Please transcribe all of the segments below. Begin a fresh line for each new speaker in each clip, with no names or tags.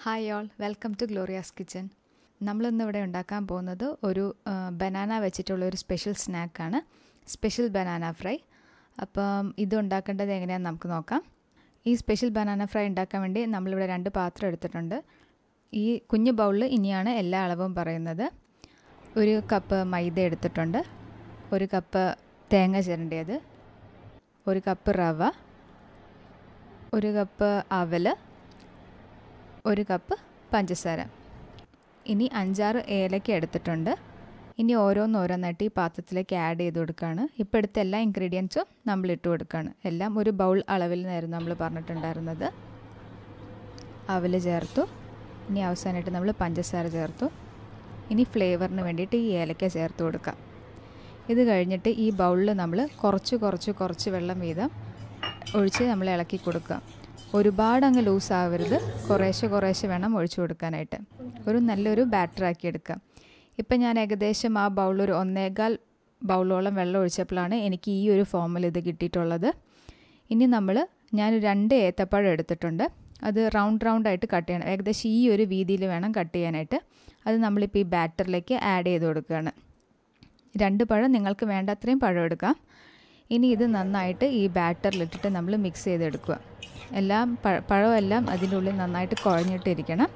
hi all welcome to Gloria's kitchen നമ്മളിന്ന് ഇവിടെ ഉണ്ടാക്കാൻ പോകുന്നത് ഒരു ബനാന വെച്ചിട്ടുള്ള ഒരു സ്പെഷ്യൽ സ്നാക്കാണ് സ്പെഷ്യൽ ബനാന ഫ്രൈ അപ്പം ഇത് ഉണ്ടാക്കേണ്ടത് എങ്ങനെയാണെന്ന് നമുക്ക് നോക്കാം ഈ സ്പെഷ്യൽ ബനാന ഫ്രൈ ഉണ്ടാക്കാൻ വേണ്ടി നമ്മളിവിടെ രണ്ട് പാത്രം എടുത്തിട്ടുണ്ട് ഈ കുഞ്ഞു ബൗളിൽ ഇനിയാണ് എല്ലാ അളവും പറയുന്നത് ഒരു കപ്പ് മൈദ എടുത്തിട്ടുണ്ട് ഒരു കപ്പ് തേങ്ങ ചിരണ്ടിയത് ഒരു കപ്പ് റവ ഒരു കപ്പ് അവൽ ഒരു കപ്പ് പഞ്ചസാര ഇനി അഞ്ചാറ് ഏലക്ക എടുത്തിട്ടുണ്ട് ഇനി ഓരോന്നോരോന്നായിട്ട് ഈ പാത്രത്തിലേക്ക് ആഡ് ചെയ്ത് കൊടുക്കുകയാണ് ഇപ്പോൾ എടുത്ത എല്ലാ ഇൻഗ്രീഡിയൻസും നമ്മൾ ഇട്ട് കൊടുക്കുകയാണ് എല്ലാം ഒരു ബൗൾ അളവിൽ നിന്നായിരുന്നു നമ്മൾ പറഞ്ഞിട്ടുണ്ടായിരുന്നത് അവൽ ചേർത്തു ഇനി അവസാനമായിട്ട് നമ്മൾ പഞ്ചസാര ചേർത്തു ഇനി ഫ്ലേവറിന് വേണ്ടിയിട്ട് ഈ ഏലക്ക ചേർത്ത് കൊടുക്കാം ഇത് കഴിഞ്ഞിട്ട് ഈ ബൗളിൽ നമ്മൾ കുറച്ച് കുറച്ച് കുറച്ച് വെള്ളം വീതം ഒഴിച്ച് നമ്മൾ ഇളക്കി കൊടുക്കുക ഒരുപാട് അങ്ങ് ലൂസ് ആവരുത് കുറേശ്ശെ കുറേശ്ശെ വേണം ഒഴിച്ചു കൊടുക്കാനായിട്ട് ഒരു നല്ലൊരു ബാറ്ററാക്കി എടുക്കുക ഇപ്പം ഞാൻ ഏകദേശം ആ ബൗൾ ഒരു ഒന്നേകാൽ ബൗളോളം വെള്ളം ഒഴിച്ചപ്പോഴാണ് എനിക്ക് ഈ ഒരു ഫോമിൽ ഇത് കിട്ടിയിട്ടുള്ളത് ഇനി നമ്മൾ ഞാൻ രണ്ട് ഏത്തപ്പഴം എടുത്തിട്ടുണ്ട് അത് റൗണ്ട് റൗണ്ട് ആയിട്ട് കട്ട് ചെയ്യണം ഏകദേശം ഈ ഒരു വീതിയിൽ വേണം കട്ട് ചെയ്യാനായിട്ട് അത് നമ്മളിപ്പോൾ ഈ ബാറ്ററിലേക്ക് ആഡ് ചെയ്ത് കൊടുക്കുകയാണ് രണ്ട് പഴം നിങ്ങൾക്ക് വേണ്ട അത്രയും പഴം എടുക്കാം ഇനി ഇത് നന്നായിട്ട് ഈ ബാറ്ററിലിട്ടിട്ട് നമ്മൾ മിക്സ് ചെയ്തെടുക്കുക എല്ലാം പഴമെല്ലാം അതിൻ്റെ ഉള്ളിൽ നന്നായിട്ട് കുഴഞ്ഞിട്ടിരിക്കണം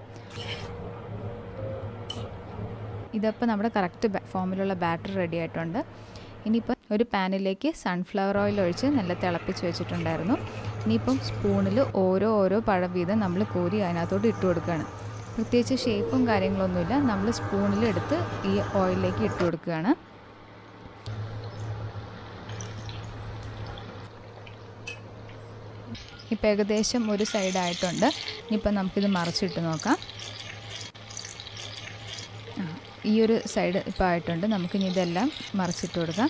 ഇതപ്പോൾ നമ്മുടെ കറക്റ്റ് ഫോമിലുള്ള ബാറ്റർ റെഡി ആയിട്ടുണ്ട് ഇനിയിപ്പം ഒരു പാനിലേക്ക് സൺഫ്ലവർ ഓയിൽ ഒഴിച്ച് നല്ല തിളപ്പിച്ച് വെച്ചിട്ടുണ്ടായിരുന്നു ഇനിയിപ്പം സ്പൂണിൽ ഓരോ ഓരോ പഴം വീതം നമ്മൾ കോരി അതിനകത്തോട്ട് ഇട്ട് കൊടുക്കുകയാണ് പ്രത്യേകിച്ച് ഷേപ്പും കാര്യങ്ങളൊന്നുമില്ല നമ്മൾ സ്പൂണിൽ എടുത്ത് ഈ ഓയിലിലേക്ക് ഇട്ട് കൊടുക്കുകയാണ് ഇപ്പം ഏകദേശം ഒരു സൈഡായിട്ടുണ്ട് ഇനിയിപ്പം നമുക്കിത് മറിച്ചിട്ട് നോക്കാം ഈ ഒരു സൈഡ് ഇപ്പോൾ ആയിട്ടുണ്ട് നമുക്കിനി ഇതെല്ലാം മറിച്ചിട്ട് കൊടുക്കാം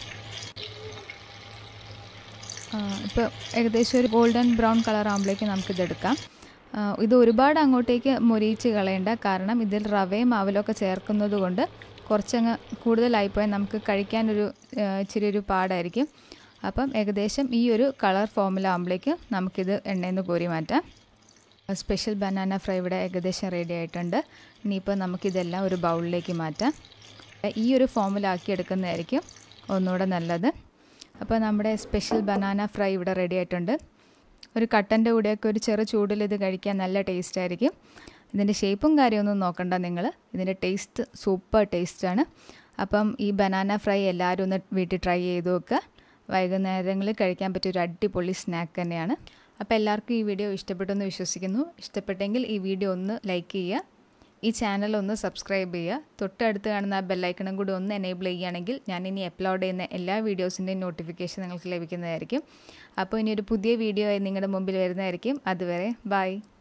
ഇപ്പോൾ ഏകദേശം ഒരു ഗോൾഡൻ ബ്രൗൺ കളർ ആകുമ്പോഴേക്ക് നമുക്കിതെടുക്കാം ഇത് ഒരുപാട് അങ്ങോട്ടേക്ക് മൊരിയിച്ച് കളയണ്ട കാരണം ഇതിൽ റവയും അവലൊക്കെ ചേർക്കുന്നത് കൊണ്ട് കുറച്ചങ്ങ് കൂടുതലായിപ്പോയാൽ നമുക്ക് കഴിക്കാനൊരു ഇച്ചിരി ഒരു പാടായിരിക്കും അപ്പം ഏകദേശം ഈ ഒരു കളർ ഫോമിലാകുമ്പോഴേക്ക് നമുക്കിത് എണ്ണയിൽ നിന്ന് കോരി മാറ്റാം സ്പെഷ്യൽ ബനാന ഫ്രൈ ഇവിടെ ഏകദേശം റെഡി ആയിട്ടുണ്ട് ഇനിയിപ്പോൾ നമുക്കിതെല്ലാം ഒരു ബൗളിലേക്ക് മാറ്റാം ഈ ഒരു ഫോമിലാക്കി എടുക്കുന്നതായിരിക്കും ഒന്നുകൂടെ നല്ലത് അപ്പോൾ നമ്മുടെ സ്പെഷ്യൽ ബനാന ഫ്രൈ ഇവിടെ റെഡി ആയിട്ടുണ്ട് ഒരു കട്ടൻ്റെ കൂടെയൊക്കെ ഒരു ചെറു ചൂടിൽ ഇത് കഴിക്കാൻ നല്ല ടേസ്റ്റ് ആയിരിക്കും ഇതിൻ്റെ ഷേപ്പും കാര്യമൊന്നും നോക്കണ്ട നിങ്ങൾ ഇതിൻ്റെ ടേസ്റ്റ് സൂപ്പർ ടേസ്റ്റാണ് അപ്പം ഈ ബനാന ഫ്രൈ എല്ലാവരും ഒന്ന് വീട്ടിൽ ട്രൈ ചെയ്ത് നോക്കുക വൈകുന്നേരങ്ങളിൽ കഴിക്കാൻ പറ്റിയ ഒരു അടിപൊളി സ്നാക്ക് തന്നെയാണ് അപ്പോൾ എല്ലാവർക്കും ഈ വീഡിയോ ഇഷ്ടപ്പെട്ടെന്ന് വിശ്വസിക്കുന്നു ഇഷ്ടപ്പെട്ടെങ്കിൽ ഈ വീഡിയോ ഒന്ന് ലൈക്ക് ചെയ്യുക ഈ ചാനൽ ഒന്ന് സബ്സ്ക്രൈബ് ചെയ്യുക തൊട്ടടുത്ത് കാണുന്ന ആ ബെല്ലൈക്കണും കൂടി ഒന്ന് എനേബിൾ ചെയ്യുകയാണെങ്കിൽ ഞാൻ ഇനി അപ്ലോഡ് ചെയ്യുന്ന എല്ലാ വീഡിയോസിൻ്റെയും നോട്ടിഫിക്കേഷൻ നിങ്ങൾക്ക് ലഭിക്കുന്നതായിരിക്കും അപ്പോൾ ഇനി ഒരു പുതിയ വീഡിയോ ആയി നിങ്ങളുടെ മുമ്പിൽ വരുന്നതായിരിക്കും അതുവരെ ബൈ